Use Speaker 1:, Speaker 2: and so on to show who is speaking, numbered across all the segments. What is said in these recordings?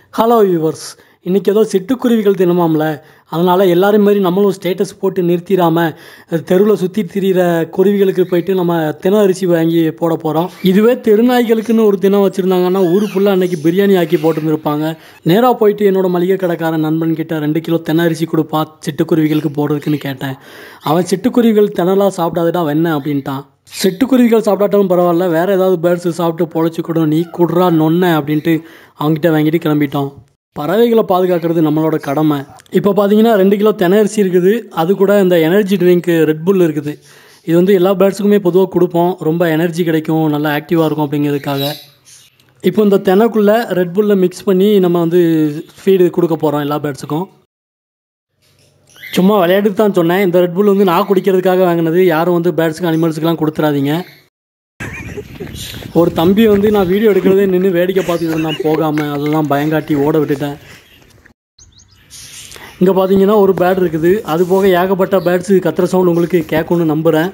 Speaker 1: hello viewers இன்றைக்கி ஏதோ சிட்டுக்குருவிகள் தினமாம்ல அதனால் எல்லாரும் மாதிரி நம்மளும் ஸ்டேட்டஸ் போட்டு நிறுத்திடாமல் தெருவில் சுற்றி திரியிற குருவிகளுக்கு போயிட்டு நம்ம தின அரிசி வாங்கி போட போகிறோம் இதுவே தெருநாய்களுக்குன்னு ஒரு தினம் வச்சுருந்தாங்கன்னா ஊர் ஃபுல்லாக அன்றைக்கி பிரியாணி ஆக்கி போட்டுருந்துருப்பாங்க நேராக போயிட்டு என்னோட மளிகை கடைக்காரன் நண்பன் கிட்ட ரெண்டு கிலோ தென அரிசி கொடுப்பா சிட்டுக்குருவிகளுக்கு போடுறதுக்குன்னு கேட்டேன் அவன் சிட்டுக்குருவிகள் தினலாம் சாப்பிடாதுடா வெண்ண அப்படின்ட்டான் சிட்டுக்குருவிகள் சாப்பிடாட்டாலும் பரவாயில்ல வேறு ஏதாவது பேர்ட்ஸ் சாப்பிட்டு பொழைச்சி கொடு நீ குடுறா நொன்ன அப்படின்ட்டு அவங்ககிட்ட வாங்கிட்டு கிளம்பிட்டோம் பறவைகளை பாதுகாக்கிறது நம்மளோட கடமை இப்போ பார்த்தீங்கன்னா ரெண்டு கிலோ தென அரிசி இருக்குது அது கூட இந்த எனர்ஜி ட்ரிங்க்கு ரெட்புல் இருக்குது இது வந்து எல்லா பேர்ட்ஸுக்குமே பொதுவாக கொடுப்போம் ரொம்ப எனர்ஜி கிடைக்கும் நல்லா ஆக்டிவாக இருக்கும் அப்படிங்கிறதுக்காக இப்போ இந்த தெனைக்குள்ளே ரெட்புல்ல மிக்ஸ் பண்ணி நம்ம வந்து ஃபீடு கொடுக்க போகிறோம் எல்லா பேர்ட்ஸுக்கும் சும்மா விளையாட்டுக்கு தான் சொன்னேன் இந்த ரெட்புல் வந்து நான் குடிக்கிறதுக்காக வாங்கினது யாரும் வந்து பேர்ட்ஸுக்கு அனிமல்ஸுக்கெலாம் கொடுத்துறாதீங்க ஒரு தம்பி வந்து நான் வீடியோ எடுக்கிறதே நின்று வேடிக்கை பார்த்துட்டு இருந்தான் போகாமல் அதெல்லாம் பயங்காட்டி ஓட விட்டுட்டேன் இங்கே பார்த்தீங்கன்னா ஒரு பேட் இருக்குது அது போக ஏகப்பட்ட பேட்ஸு கத்துற சவுண்ட் உங்களுக்கு கேட்கணும்னு நம்புகிறேன்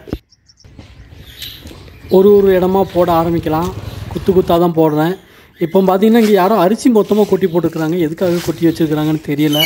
Speaker 1: ஒரு ஒரு இடமா போட ஆரம்பிக்கலாம் குத்து குத்தாக தான் போடுறேன் இப்போ பார்த்தீங்கன்னா இங்கே யாரும் அரிசி மொத்தமாக கொட்டி போட்டுருக்குறாங்க எதுக்காக கொட்டி வச்சுருக்குறாங்கன்னு தெரியல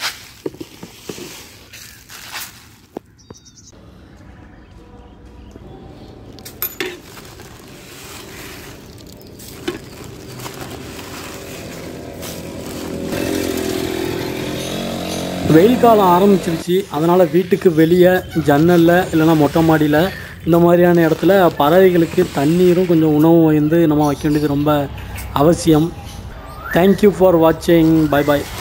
Speaker 1: வெயில் காலம் ஆரம்பிச்சிருச்சு அதனால் வீட்டுக்கு வெளியே ஜன்னலில் இல்லைன்னா மொட்டை மாடியில் இந்த மாதிரியான இடத்துல பறவைகளுக்கு தண்ணீரும் கொஞ்சம் உணவும் வந்து நம்ம வைக்க வேண்டியது ரொம்ப அவசியம் தேங்க்யூ ஃபார் வாட்சிங் பை பாய்